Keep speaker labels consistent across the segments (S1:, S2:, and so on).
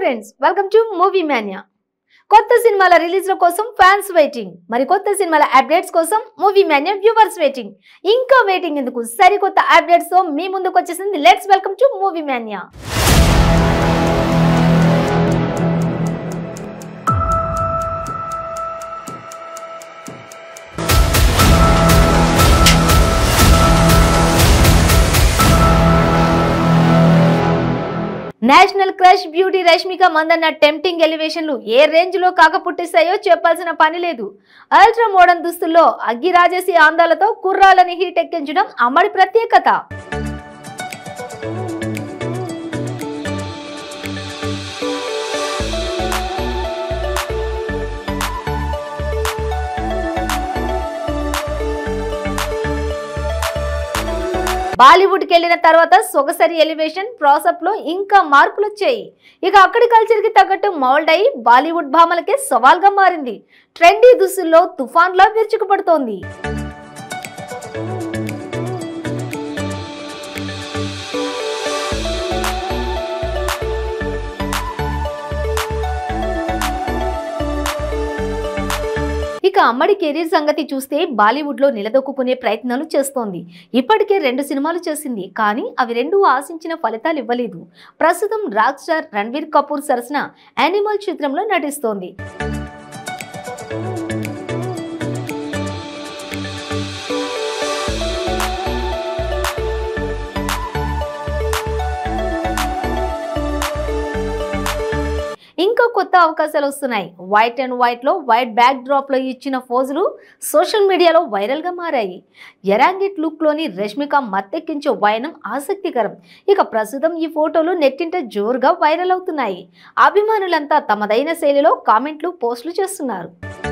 S1: friends welcome to movie mania కొత్త సినిమాల రిలీజ్ల కోసం ఫ్యాన్స్ వెయిటింగ్ మరి కొత్త సినిమాల అప్డేట్స్ కోసం మూవీ మాన్యా వ్యూవర్స్ వెయిటింగ్ ఇంకా వెయిటింగ్ ఎందుకు సరికొత్త అప్డేట్స్ తో మీ ముందుకు వచ్చేసింది let's welcome to movie mania national crush beauty Rashmika Mandanna tempting ఎలివేషన్లు ఏ రేంజ్ లో కాకపుట్టిస్తాయో చెప్పాల్సిన పని లేదు అల్ట్రా మోడర్న్ దుస్తుల్లో అగ్గి రాజేసి ఆందాలతో కుర్రాలని హీట్ ఎక్కించడం అమ్మడి ప్రత్యేకత బాలీవుడ్ కి వెళ్ళిన తర్వాత సొగసరి ఎలివేషన్ ప్రాసప్ లో ఇంకా మార్పులు వచ్చాయి ఇక అక్కడి కల్చర్ కి తగ్గట్టు మౌల్డ్ అయి బాలీవుడ్ భామలకే సవాల్గా మారింది ట్రెండీ దుస్తుల్లో తుఫాన్ లా విరుచుకుపడుతోంది ఇక అమ్మడి కెరీర్ సంగతి చూస్తే బాలీవుడ్ లో నిలదొక్కునే ప్రయత్నాలు చేస్తోంది ఇప్పటికే రెండు సినిమాలు చేసింది కానీ అవి రెండు ఆశించిన ఫలితాలు ఇవ్వలేదు ప్రస్తుతం రాక్ స్టార్ రణ్వీర్ కపూర్ సరసన యానిమల్ చిత్రంలో నటిస్తోంది ఇంకా కొత్త అవకాశాలు వస్తున్నాయి వైట్ అండ్ వైట్ లో వైట్ బ్యాక్ డ్రాప్ లో ఇచ్చిన ఫోజులు సోషల్ మీడియాలో వైరల్ గా మారాయి ఎరాంగిట్ లుక్ లోని రష్మిక మత్తెక్కించే వైనం ఆసక్తికరం ఇక ప్రస్తుతం ఈ ఫోటోలు నెట్టింట జోరుగా వైరల్ అవుతున్నాయి అభిమానులంతా తమదైన శైలిలో కామెంట్లు పోస్టులు చేస్తున్నారు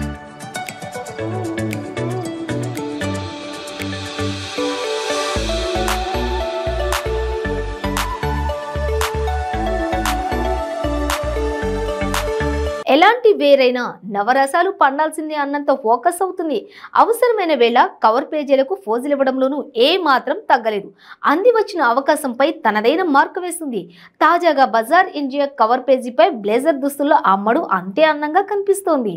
S1: ఎలాంటి వేరైనా నవరసాలు పండాల్సిందే అన్నంత ఫోకస్ అవుతుంది అవసరమైన వేళ కవర్ పేజీలకు ఫోజులు ఇవ్వడంలోనూ ఏ మాత్రం తగ్గలేదు అంది వచ్చిన అవకాశంపై తనదైన మార్కు వేస్తుంది తాజాగా బజార్ ఇండియా కవర్ పేజీపై బ్లేజర్ దుస్తుల్లో అమ్మడు అంతే అందంగా కనిపిస్తోంది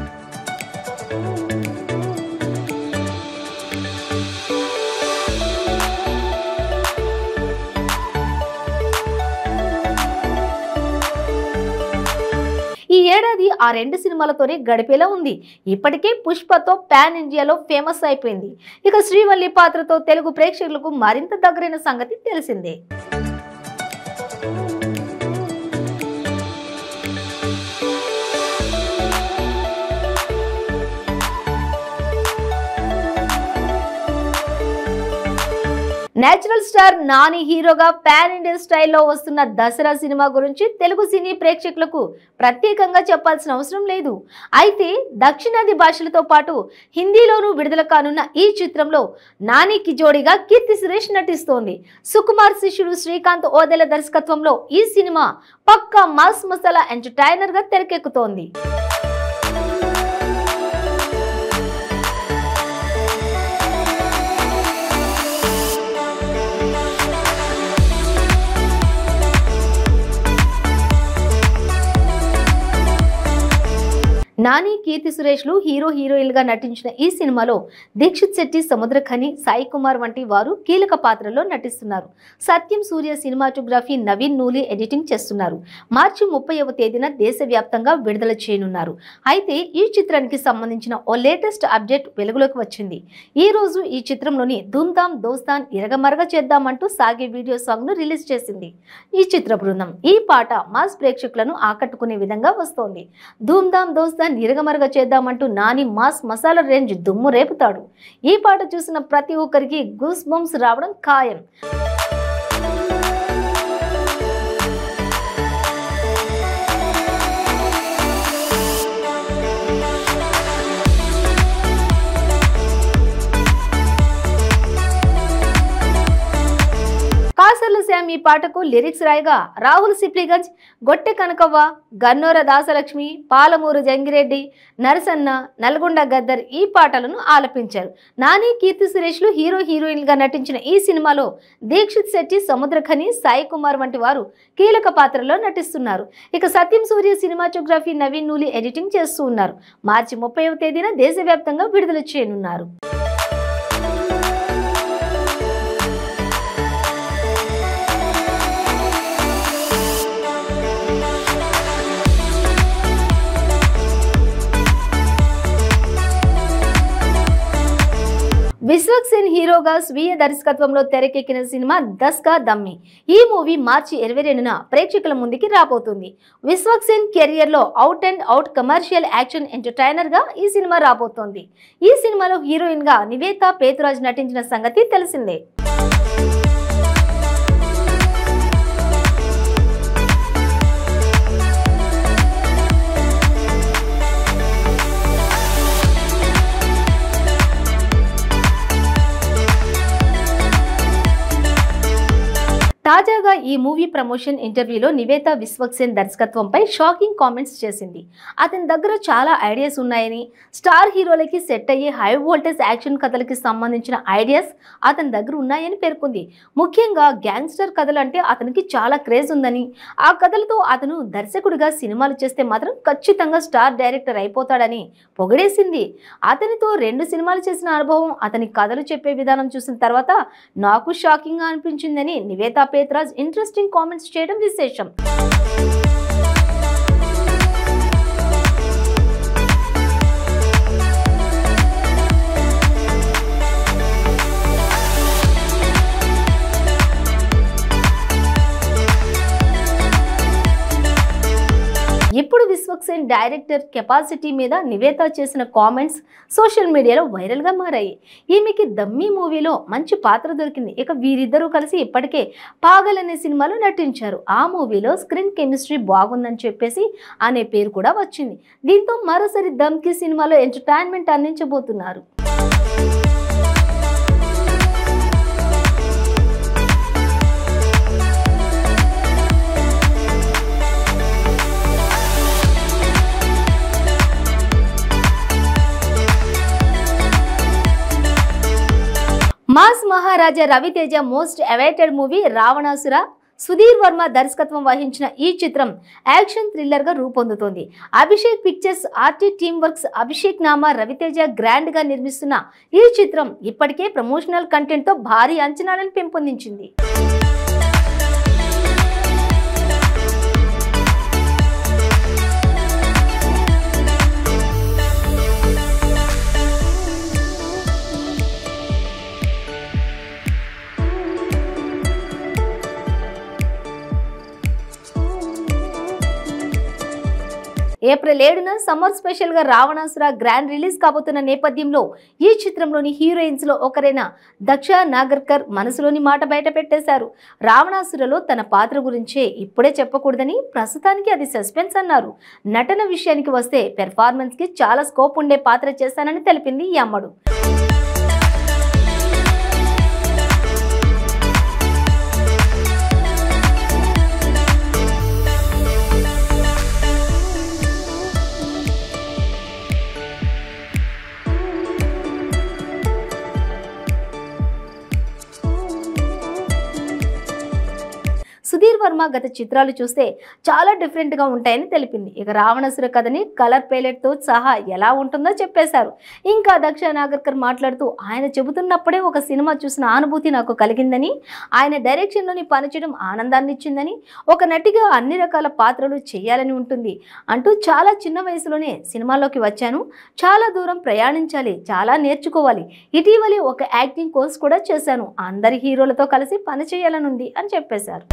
S1: ఈ ఏడాది ఆ రెండు సినిమాలతోనే గడిపేలా ఉంది ఇప్పటికే పుష్పతో పాన్ ఇండియాలో ఫేమస్ అయిపోయింది ఇక శ్రీవల్లి పాత్రతో తెలుగు ప్రేక్షకులకు మరింత దగ్గరైన సంగతి తెలిసిందే నేచురల్ స్టార్ నాని హీరోగా పాన్ ఇండియన్ స్టైల్లో వస్తున్న దసరా సినిమా గురించి తెలుగు సినీ ప్రేక్షకులకు ప్రత్యేకంగా చెప్పాల్సిన అవసరం లేదు అయితే దక్షిణాది భాషలతో పాటు హిందీలోనూ విడుదల కానున్న ఈ చిత్రంలో నానికి జోడిగా కీర్తి సురేష్ నటిస్తోంది సుకుమార్ శిష్యుడు శ్రీకాంత్ ఓదెల దర్శకత్వంలో ఈ సినిమా పక్కా మాస్ మసాలా ఎంటర్టైనర్ గా తెరకెక్కుతోంది నాని కీర్తి సురేష్లు హీరో హీరోయిన్లుగా నటించిన ఈ సినిమాలో దీక్షిత్ శెట్టి సముద్రఖని సాయి కుమార్ వంటి వారు కీలక పాత్రలో నటిస్తున్నారు సత్యం సూర్య సినిమాటోగ్రఫీ నవీన్ నూలి ఎడిటింగ్ చేస్తున్నారు మార్చి ముప్పైవ తేదీన దేశవ్యాప్తంగా విడుదల చేయనున్నారు అయితే ఈ చిత్రానికి సంబంధించిన ఓ లేటెస్ట్ అప్డేట్ వెలుగులోకి వచ్చింది ఈ రోజు ఈ చిత్రంలోని ధూమ్ధామ్ దోస్తాన్ ఇరగమరగ చేద్దామంటూ సాగే వీడియో సాంగ్ ను రిలీజ్ చేసింది ఈ చిత్ర బృందం ఈ పాట మాస్ ప్రేక్షకులను ఆకట్టుకునే విధంగా వస్తోంది ధూమ్ధామ్ దోస్తాన్ ఇరగమరగ చేద్దామంటూ నాని మాస్ మసాలా రేంజ్ దుమ్ము రేపుతాడు ఈ పాట చూసిన ప్రతి ఒక్కరికి గూస్ బంప్స్ రావడం ఖాయం కాసర్ల శ్యామ్ ఈ పాటకు లిరిక్స్ రాయగా రాహుల్ సిప్లిగంజ్ గొట్టె కనకవ్వ గన్నోర దాసలక్ష్మి పాలమూరు జంగిరెడ్డి నరసన్న నల్గొండ గద్దర్ ఈ పాటలను ఆలపించారు నాని కీర్తి సురేష్లు హీరో హీరోయిన్గా నటించిన ఈ సినిమాలో దీక్షిత్ శెట్టి సముద్రఖని సాయి కుమార్ వంటి వారు కీలక పాత్రలో నటిస్తున్నారు ఇక సత్యం సూర్య సినిమాటోగ్రఫీ నవీన్ నూలి ఎడిటింగ్ చేస్తూ ఉన్నారు మార్చి ముప్పైవ తేదీన దేశవ్యాప్తంగా విడుదల చేయనున్నారు విశ్వక్ సేన్ హీరోగా స్వీయ దర్శకత్వంలో తెరకెక్కిన సినిమా దస్కా దమ్మి ఈ మూవీ మార్చి ఇరవై రెండున ప్రేక్షకుల ముందుకి రాబోతుంది విశ్వక్ సేన్ కెరియర్ లో out and out commercial action entertainer గా ఈ సినిమా రాబోతోంది ఈ సినిమాలో హీరోయిన్ గా నివేత పేతురాజ్ నటించిన సంగతి తెలిసిందే తాజాగా ఈ మూవీ ప్రమోషన్ ఇంటర్వ్యూలో నివేత విశ్వక్సేన్ దర్శకత్వంపై షాకింగ్ కామెంట్స్ చేసింది అతని దగ్గర చాలా ఐడియాస్ ఉన్నాయని స్టార్ హీరోలకి సెట్ అయ్యే హై వోల్టేజ్ యాక్షన్ కథలకి సంబంధించిన ఐడియాస్ అతని దగ్గర ఉన్నాయని పేర్కొంది ముఖ్యంగా గ్యాంగ్స్టర్ కథలు అంటే అతనికి చాలా క్రేజ్ ఉందని ఆ కథలతో అతను దర్శకుడిగా సినిమాలు చేస్తే మాత్రం ఖచ్చితంగా స్టార్ డైరెక్టర్ అయిపోతాడని పొగిడేసింది అతనితో రెండు సినిమాలు చేసిన అనుభవం అతని కథలు చెప్పే విధానం చూసిన తర్వాత నాకు షాకింగ్గా అనిపించిందని నివేతా పేత్రాజ్ ఇంట్రెస్టింగ్ కామెంట్స్ చేయడం విశేషం ఇప్పుడు విశ్వక్సేన్ డైరెక్టర్ కెపాసిటీ మీద నివేత చేసిన కామెంట్స్ సోషల్ మీడియాలో వైరల్గా మారాయి ఈమెకి దమ్మీ మూవీలో మంచి పాత్ర దొరికింది ఇక వీరిద్దరూ కలిసి ఇప్పటికే పాగల్ అనే సినిమాలో నటించారు ఆ మూవీలో స్క్రీన్ కెమిస్ట్రీ బాగుందని చెప్పేసి అనే పేరు కూడా వచ్చింది దీంతో మరోసారి దమ్కి సినిమాలో ఎంటర్టైన్మెంట్ అందించబోతున్నారు mass Maharaja Raviteja most awaited movie Ravanasura Sudheer Varma దర్శకత్వం వహించిన ఈ చిత్రం యాక్షన్ థ్రిల్లర్ గా రూపొందుతోంది Abhishek pictures RT team works Abhishek Nama Raviteja grand గా నిర్మిస్తున్న ఈ చిత్రం ఇప్పటికే ప్రమోషనల్ కంటెంట్ తో భారీ అంచనాలను పెంపొందించింది ఏప్రిల్ ఏడున సమ్మర్ స్పెషల్ గా రావణాసుర గ్రాండ్ రిలీజ్ కాబోతున్న నేపథ్యంలో ఈ చిత్రంలోని హీరోయిన్స్ లో ఒకరైన దక్ష నాగర్కర్ మనసులోని మాట బయట పెట్టేశారు రావణాసురలో తన పాత్ర గురించే ఇప్పుడే చెప్పకూడదని ప్రస్తుతానికి అది సస్పెన్స్ అన్నారు నటన విషయానికి వస్తే పెర్ఫార్మెన్స్ కి చాలా స్కోప్ ఉండే పాత్ర చేశానని తెలిపింది ఈ అమ్మడు సుధీర్ వర్మ గత చిత్రాలు చూస్తే చాలా డిఫరెంట్గా ఉంటాయని తెలిపింది ఇక రావణసుర కథని కలర్ పేలెట్తో సహా ఎలా ఉంటుందో చెప్పేశారు ఇంకా దక్ష నాగర్కర్ మాట్లాడుతూ ఆయన చెబుతున్నప్పుడే ఒక సినిమా చూసిన అనుభూతి నాకు కలిగిందని ఆయన డైరెక్షన్లోని పనిచేయడం ఆనందాన్ని ఇచ్చిందని ఒక నటిగా అన్ని రకాల పాత్రలు చేయాలని ఉంటుంది అంటూ చాలా చిన్న వయసులోనే సినిమాలోకి వచ్చాను చాలా దూరం ప్రయాణించాలి చాలా నేర్చుకోవాలి ఇటీవలే ఒక యాక్టింగ్ కోర్స్ కూడా చేశాను అందరి హీరోలతో కలిసి పని చేయాలనుంది అని చెప్పేశారు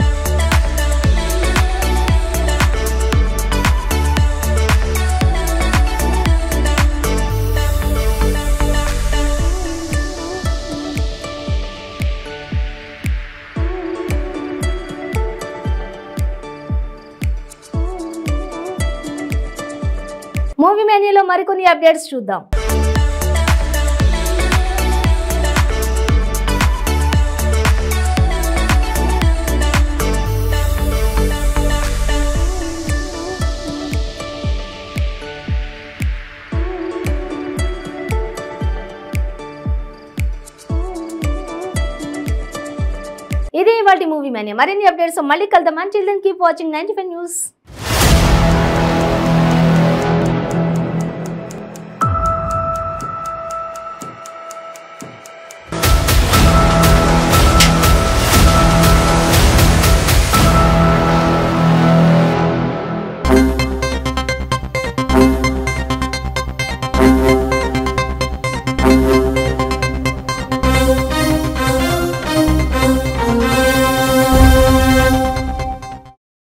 S1: మూవీ మేనియాలో మరికొన్ని అప్డేట్స్ చూద్దాం ఇదే ఇవాళ మూవీ మేనే మరిన్ని అప్డేట్స్ మళ్ళీ కలుద్దాం and children keep watching ninety five news